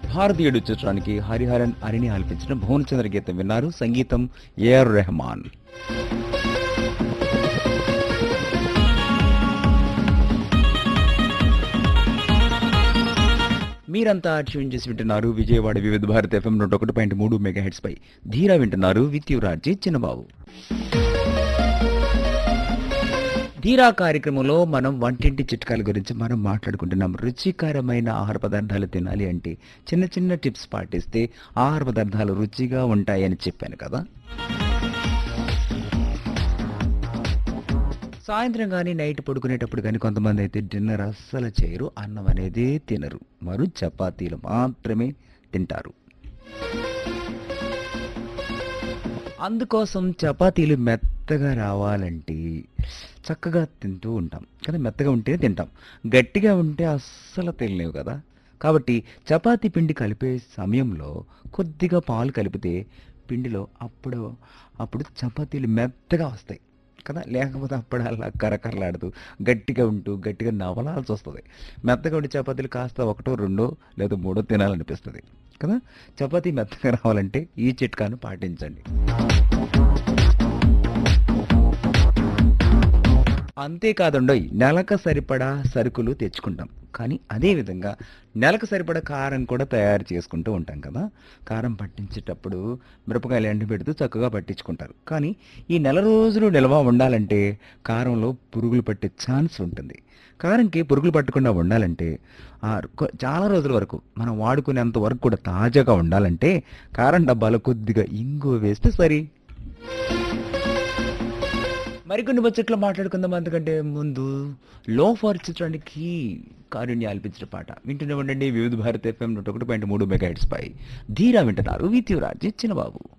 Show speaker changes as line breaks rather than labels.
భారతీయుడు చిత్రానికి హరిహరన్ అరిని ఆలపించిన భువనచంద్ర గీతం విన్నారు సంగీతం ఏఆర్ రెహమాన్ మీరంతా ట్యూన్ చేసి వింటున్నారు విజయవాడ వివిధ భారత ఎఫ్ఎం నూట ఒకటి పాయింట్ మూడు మెగా హెడ్స్ పై ధీరా వింటున్నారు విత్ యువరాజీ చిన్నబాబు ధీరా కార్యక్రమంలో మనం వంటింటి చిట్కాల గురించి మనం మాట్లాడుకుంటున్నాం రుచికరమైన ఆహార పదార్థాలు తినాలి అంటే చిన్న చిన్న టిప్స్ పాటిస్తే ఆహార పదార్థాలు రుచిగా ఉంటాయని చెప్పాను కదా సాయంత్రం కానీ నైట్ పడుకునేటప్పుడు కానీ కొంతమంది అయితే డిన్నర్ అస్సలు చేయరు అన్నం అనేది తినరు వారు చపాతీలు మాత్రమే తింటారు అందుకోసం చపాతీలు మెత్తగా రావాలంటే చక్కగా తింటూ ఉంటాం కదా మెత్తగా ఉంటే తింటాం గట్టిగా ఉంటే అస్సలు తినలేవు కదా కాబట్టి చపాతీ పిండి కలిపే సమయంలో కొద్దిగా పాలు కలిపితే పిండిలో అప్పుడు అప్పుడు చపాతీలు మెత్తగా వస్తాయి కదా లేకపోతే అప్పుడు అలా కరకరలాడుతూ గట్టిగా ఉంటూ గట్టిగా నవలాల్సి వస్తుంది మెత్తగా ఉండి చపాతీలు కాస్త ఒకటో రెండో లేదా మూడో తినాలనిపిస్తుంది కదా చపాతీ మెత్తగా రావాలంటే ఈ చిట్కాను పాటించండి అంతేకాదండోయ్ నెలకు సరిపడా సరుకులు తెచ్చుకుంటాం కానీ అదే విధంగా నెలకు సరిపడా కారం కూడా తయారు చేసుకుంటూ ఉంటాం కదా కారం పట్టించేటప్పుడు మిరపకాయలు ఎండబెడుతూ చక్కగా పట్టించుకుంటారు కానీ ఈ నెల రోజులు నిల్వ ఉండాలంటే కారంలో పురుగులు పట్టే ఛాన్స్ ఉంటుంది కారంకి పురుగులు పట్టకుండా ఉండాలంటే ఆ కొ- చాలా రోజుల వరకు మనం వాడుకునేంత వరకు కూడా తాజాగా ఉండాలంటే కారం డబ్బాలో కొద్దిగా ఇంగు వేస్తే సరి మరికొన్ని బడ్జెట్లో మాట్లాడుకుందాం అందుకంటే ముందు లో ఫార్ చిత్రానికి కారుణ్య ఆలపించిన పాట వింటూనే ఉండండి వివిధ భారత్ ఎఫ్ఎం నూట ఒకటి పాయింట్ మూడు మెగా హెడ్స్ పై ధీరా వింటున్నారు విత్యురాజ్ చిన్నబాబు